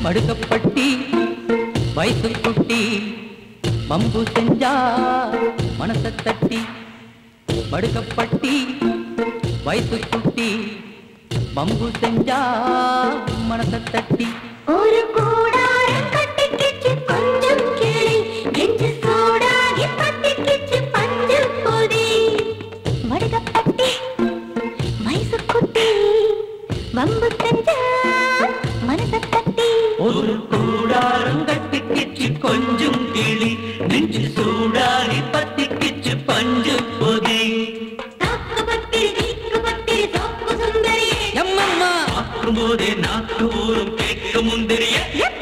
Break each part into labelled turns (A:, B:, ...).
A: மடுக்கப்பட்டி வயசு குட்டி மம்பு செஞ்சா மனச தட்டி மடுக்கப்பட்டி வயசு குட்டி மம்பு செஞ்சா மனச தட்டி
B: ஒரு கூடாரம் கட்டிக்கிச்சு கொஞ்சம் கிளி நெஞ்சு சூடாகி பத்திக்கிச்சு பஞ்சு பொதி வடுகப்பட்டி வயசு குட்டி வம்பு செஞ்சா மனச தட்டி
A: ஒரு கூடாரம் கட்டிக்கிச்சு கொஞ்சம் கிளி நெஞ்சு சூடாகி பத்திக்கிச்சு பஞ்சு பொதி
B: தாக்கு பத்திரி தீக்கு பத்திரி தோப்பு சுந்தரியே
A: எம்மம்மா பார்க்கும் போதே நாக்கு ஊரும் கேட்க முந்திரிய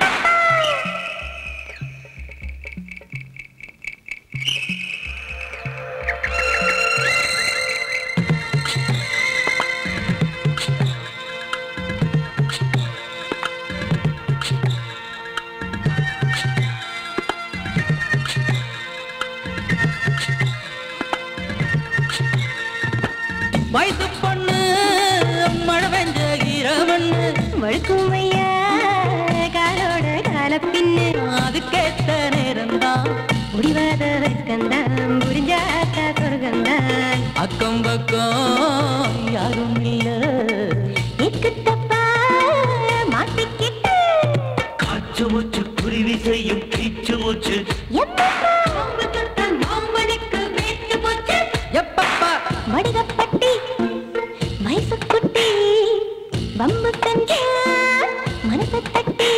A: வயசு பொண்ணு மழை பெஞ்ச இரவண்ணு
B: வழுக்கும் ஐயா காலோட கால பின்னு
A: அதுக்கேத்த நேரம்தான்
B: முடிவாத வெக்கந்தான் புரிஞ்சாத்த சொர்க்கந்தான்
A: அக்கம் பக்கம் யாரும் இல்ல
B: எக்கு தப்பா மாட்டிக்கிட்டு
A: காச்சு மூச்சு குருவி செய்யும் கீச்சு மூச்சு
B: எம்மப்பா நோம்பு தொட்ட நோம்பனுக்கு வேட்டு போச்சு
A: எப்பப்பா
B: வடுகப்பட்டி வயசு குட்டி வம்பு செஞ்ச மனச தட்டி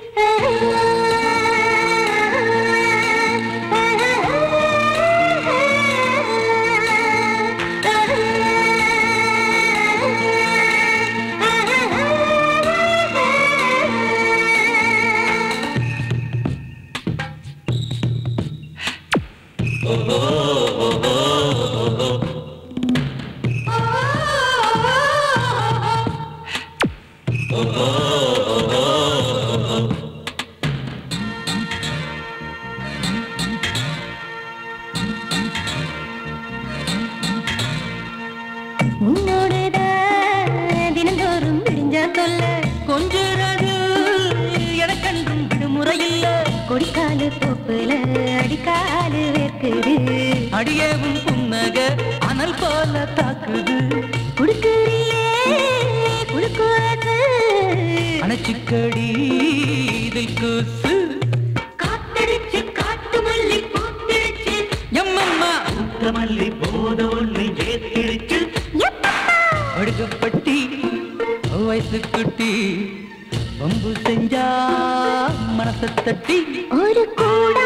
B: உன்னோடுதான் தினந்தோறும் விடிஞ்சா சொல்ல
A: கொஞ்சிறது எனக்கென்றும் விடுமுறை இல்ல
B: கொடிக்காலு தோப்புல அடிக்காலு வேர்க்குது
A: அடியவும் புன்னக அனல் போல தாக்குது
B: குடுக்குறியே குடுக்குறது
A: அணைச்சிக்கடி இதில் கூசு
B: காத்தடிச்சு காட்டு மல்லி பூத்திருச்சு
A: எம்மம்மா மல்லி போத ஒண்ணு ஏத்திடுச்சு அடுக்கப்பட்டி வயசு குட்டி வம்பு செஞ்சா மனச தட்டி
B: ஒரு கூட